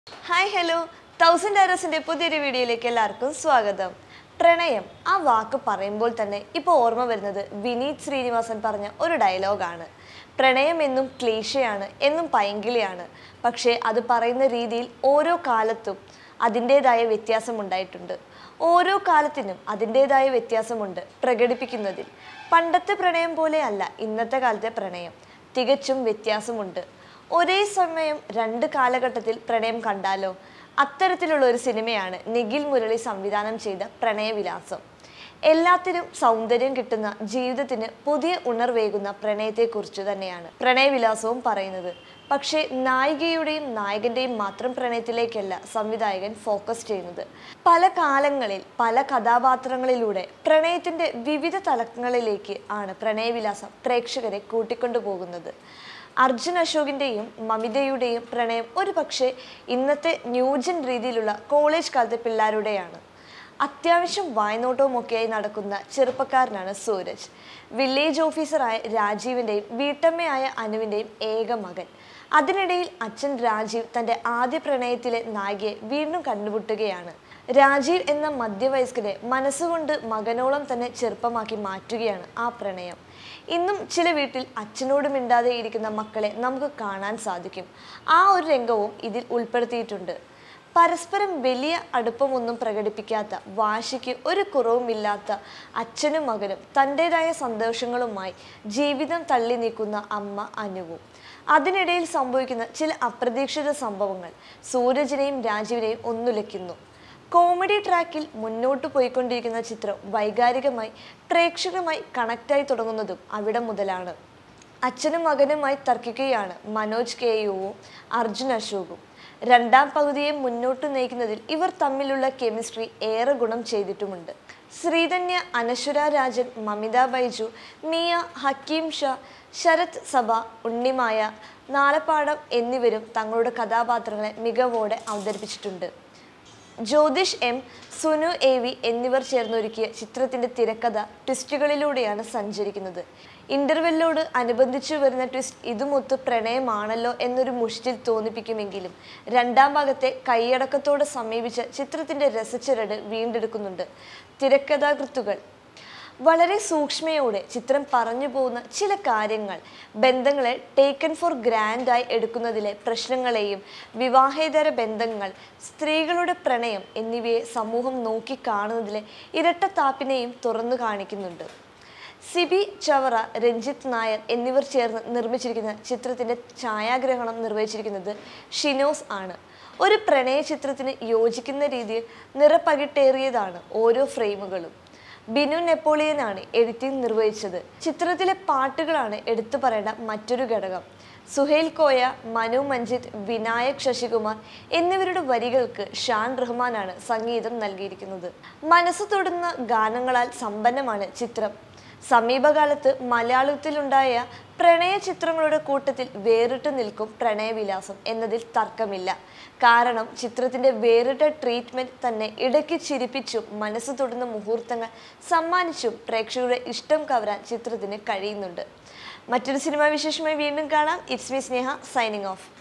hi hello thousand ആരോസിന്റെ പുതിയൊരു വീഡിയോയിലേക്ക് എല്ലാവർക്കും സ്വാഗതം പ്രണയം ആ വാക്ക് പറയുമ്പോൾ തന്നെ ഇപ്പോൾ ഓർമ്മ വരുന്നത് വിനീത് ശ്രീനിവാസൻ പറഞ്ഞ ഒരു ഡയലോഗാണ് പ്രണയം എന്നും ക്ലീശയാണ് എന്നും പൈങ്കിളിയാണ് പക്ഷേ അത് പറയുന്ന രീതിയിൽ ഓരോ കാലത്തും അതിൻ്റെതായ വ്യത്യാസമുണ്ടായിട്ടുണ്ട് ഓരോ കാലത്തിനും അതിൻ്റെതായ വ്യത്യാസമുണ്ട് പ്രകടിപ്പിക്കുന്നതിൽ പണ്ടത്തെ പ്രണയം പോലെ അല്ല ഇന്നത്തെ കാലത്തെ പ്രണയം തികച്ചും വ്യത്യാസമുണ്ട് ഒരേ സമയം രണ്ട് കാലഘട്ടത്തിൽ പ്രണയം കണ്ടാലോ അത്തരത്തിലുള്ള ഒരു സിനിമയാണ് നിഖിൽ മുരളി സംവിധാനം ചെയ്ത പ്രണയവിലാസം എല്ലാത്തിനും സൗന്ദര്യം കിട്ടുന്ന ജീവിതത്തിന് പുതിയ ഉണർവേകുന്ന പ്രണയത്തെക്കുറിച്ച് തന്നെയാണ് പ്രണയവിലാസവും പറയുന്നത് പക്ഷേ നായികയുടെയും നായകന്റെയും മാത്രം പ്രണയത്തിലേക്കല്ല സംവിധായകൻ ഫോക്കസ് ചെയ്യുന്നത് പല കാലങ്ങളിൽ പല കഥാപാത്രങ്ങളിലൂടെ പ്രണയത്തിന്റെ വിവിധ തലങ്ങളിലേക്ക് ആണ് പ്രണയവിലാസം പ്രേക്ഷകരെ കൂട്ടിക്കൊണ്ടുപോകുന്നത് അർജുൻ അശോകിന്റെയും മമിതയുടെയും പ്രണയം ഒരു പക്ഷേ ഇന്നത്തെ ന്യൂജൻ രീതിയിലുള്ള കോളേജ് കാലത്തെ പിള്ളേരുടെയാണ് അത്യാവശ്യം വായ്നോട്ടവുമൊക്കെയായി നടക്കുന്ന ചെറുപ്പക്കാരനാണ് സൂരജ് വില്ലേജ് ഓഫീസറായ രാജീവിൻ്റെയും വീട്ടമ്മയായ അനുവിൻ്റെയും ഏക മകൻ അതിനിടയിൽ അച്ഛൻ രാജീവ് തൻ്റെ ആദ്യ പ്രണയത്തിലെ നായികയെ വീണ്ടും കണ്ടുമുട്ടുകയാണ് രാജീവ് എന്ന മധ്യവയസ്കരെ മനസ്സുകൊണ്ട് മകനോളം തന്നെ ചെറുപ്പമാക്കി മാറ്റുകയാണ് ആ പ്രണയം ഇന്നും ചില വീട്ടിൽ അച്ഛനോട് മിണ്ടാതെ ഇരിക്കുന്ന മക്കളെ നമുക്ക് കാണാൻ സാധിക്കും ആ ഒരു രംഗവും ഇതിൽ ഉൾപ്പെടുത്തിയിട്ടുണ്ട് പരസ്പരം വലിയ അടുപ്പമൊന്നും പ്രകടിപ്പിക്കാത്ത വാശിക്ക് ഒരു കുറവുമില്ലാത്ത അച്ഛനും മകനും തൻ്റെതായ സന്തോഷങ്ങളുമായി ജീവിതം തള്ളി നീക്കുന്ന അമ്മ അനുവും അതിനിടയിൽ സംഭവിക്കുന്ന ചില അപ്രതീക്ഷിത സംഭവങ്ങൾ സൂരജിനെയും രാജീവിനെയും ഒന്നുലയ്ക്കുന്നു കോമഡി ട്രാക്കിൽ മുന്നോട്ട് പോയിക്കൊണ്ടിരിക്കുന്ന ചിത്രം വൈകാരികമായി പ്രേക്ഷകരുമായി കണക്റ്റായി തുടങ്ങുന്നതും അവിടെ മുതലാണ് അച്ഛനും മകനുമായി തർക്കിക്കുകയാണ് മനോജ് കെ യുവും അർജുൻ അശോകും രണ്ടാം പകുതിയെ മുന്നോട്ട് നയിക്കുന്നതിൽ ഇവർ തമ്മിലുള്ള കെമിസ്ട്രി ഏറെ ഗുണം ചെയ്തിട്ടുമുണ്ട് ശ്രീധന്യ അനശ്വര രാജൻ മമിത ബൈജു മിയ ഹക്കീം ഷാ ശരത് സഭ ഉണ്ണിമായ നാലപ്പാടം എന്നിവരും തങ്ങളുടെ കഥാപാത്രങ്ങളെ മികവോടെ അവതരിപ്പിച്ചിട്ടുണ്ട് Jyothish M Sunu A V എന്നിവർ ചേർന്നൊരുക്കിയ ചിത്രത്തിന്റെ തിരക്കഥ ട്വിസ്റ്റുകളിലൂടെയാണ് സഞ്ചരിക്കുന്നത് ഇന്റർവെല്ലോട് അനുബന്ധിച്ചു വരുന്ന ട്വിസ്റ്റ് ഇതുമൊത്ത് പ്രണയമാണല്ലോ എന്നൊരു മുഷിച്ചിൽ തോന്നിപ്പിക്കുമെങ്കിലും രണ്ടാം ഭാഗത്തെ കൈയടക്കത്തോടെ സമീപിച്ച ചിത്രത്തിന്റെ രസച്ചരട് വീണ്ടെടുക്കുന്നുണ്ട് തിരക്കഥാകൃത്തുകൾ വളരെ സൂക്ഷ്മയോടെ ചിത്രം പറഞ്ഞു പോകുന്ന ചില കാര്യങ്ങൾ ബന്ധങ്ങളെ ടേക്കൺ ഫോർ ഗ്രാൻഡായി എടുക്കുന്നതിലെ പ്രശ്നങ്ങളെയും വിവാഹേതര ബന്ധങ്ങൾ സ്ത്രീകളുടെ പ്രണയം എന്നിവയെ സമൂഹം നോക്കിക്കാണുന്നതിലെ ഇരട്ടത്താപ്പിനെയും തുറന്നു കാണിക്കുന്നുണ്ട് സിബി ചവറ രഞ്ജിത്ത് നായർ എന്നിവർ ചേർന്ന് നിർമ്മിച്ചിരിക്കുന്ന ചിത്രത്തിന്റെ ഛായാഗ്രഹണം നിർവഹിച്ചിരിക്കുന്നത് ഷിനോസ് ആണ് ഒരു പ്രണയ ചിത്രത്തിന് യോജിക്കുന്ന രീതിയിൽ നിറപ്പകിട്ടേറിയതാണ് ഓരോ ഫ്രെയിമുകളും ബിനു നെപ്പോളിയനാണ് എഡിറ്റിംഗ് നിർവഹിച്ചത് ചിത്രത്തിലെ പാട്ടുകളാണ് എടുത്തു പറയേണ്ട മറ്റൊരു ഘടകം സുഹേൽ കോയ മനു മഞ്ജിത്ത് വിനായക് ശശികുമാർ എന്നിവരുടെ വരികൾക്ക് ഷാൻ റഹ്മാനാണ് സംഗീതം നൽകിയിരിക്കുന്നത് മനസ്സ് തൊടുന്ന ഗാനങ്ങളാൽ സമ്പന്നമാണ് ചിത്രം സമീപകാലത്ത് മലയാളത്തിലുണ്ടായ പ്രണയ ചിത്രങ്ങളുടെ കൂട്ടത്തിൽ വേറിട്ട് നിൽക്കും പ്രണയവിലാസം എന്നതിൽ തർക്കമില്ല കാരണം ചിത്രത്തിന്റെ വേറിട്ട ട്രീറ്റ്മെന്റ് തന്നെ ഇടയ്ക്ക് ചിരിപ്പിച്ചും മനസ്സ് തൊടുന്ന മുഹൂർത്തങ്ങൾ സമ്മാനിച്ചും പ്രേക്ഷകരുടെ ഇഷ്ടം കവരാൻ ചിത്രത്തിന് കഴിയുന്നുണ്ട് മറ്റൊരു സിനിമാ വിശേഷമായി വീണ്ടും കാണാം it's me Sneha signing of